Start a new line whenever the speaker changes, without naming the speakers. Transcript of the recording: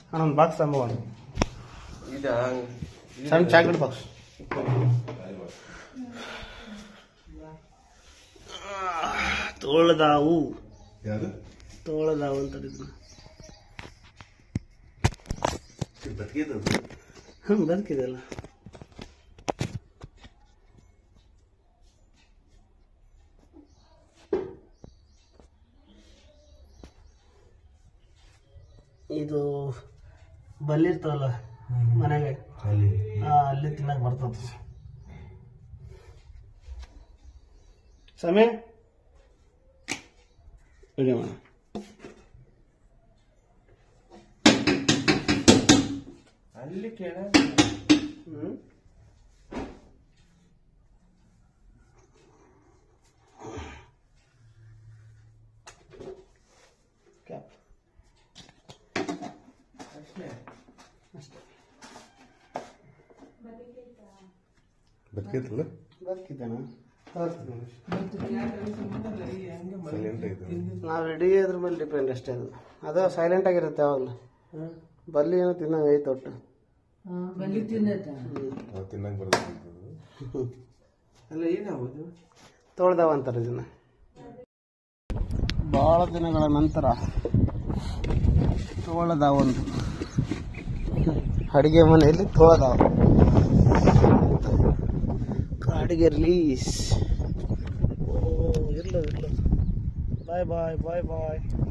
ಅಣ್ಣ ಒಂದು ಬಾಕ್ಸ್ ತಂಬ ಒಂದು
ಇದ
ಸಣ್ಣ ಚಾಕ್ಲೇಟ್ ಬಾಕ್ಸ್ ತೋಳದಾವು
ಯಾವುದು
ತೋಳದಾವು ಅಂತ ಇದನ್ನ
ಬದುಕಿದ್ದದು
ಹ್ಞೂ ಬದುಕಿದೆಲ್ಲ ಇದು ಬಲ್ಲಿರ್ತಾವಲ್ಲ ಮನೆಗೆ
ಅಲ್ಲಿ
ಆ, ಅಲ್ಲಿ ತಿನ್ನಕ್ ಬರ್ತದ ಸಮಯ ವಿಡಿಯೋ ಮಾಡ
ಅಲ್ಲಿ ಕೇಳ
ಹ್ಞೂ ಕ್ಯಾಪ್
ಅಷ್ಟೇ
ಅಷ್ಟೇ
ಬದುಕಿತ್ತಲ್ಲ
ಬದುಕಿದ್ದೇನಾ
ಸೈಲೆಂಟ್ ಆಯ್ತು
ನಾವು ರೆಡಿ ಅದ್ರ ಮೇಲೆ ಡಿಪೆಂಡ್ ಅಷ್ಟೇ ಅದು ಅದು ಸೈಲೆಂಟ್ ಆಗಿರುತ್ತೆ ಯಾವಾಗಲೂ ಬಲ್ಲಿ ಏನೋ ತಿನ್ನಂಗೆ ಐತೆ ಒಟ್ಟು
ನಾವು ತಿನ್ನಕ್ ಬರ್ತದೆ
ಅಲ್ಲ ಏನಾಗುದು
ತೊಳ್ದಾವ ಅಂತಾರೆ ಇದನ್ನ ಭಾಳ ದಿನಗಳ ನಂತರ ತೋಳದಾವ ಒಂದು ಅಡಿಗೆ ಮನೆಯಲ್ಲಿ ತೋಳದಾವ ಕಾಡಿಗೆ ರಿಲೀಸ್ ಓ ಇರ್ಲ ಇರ್ಲ ಬಾಯ್ ಬಾಯ್ ಬಾಯ್ ಬಾಯ್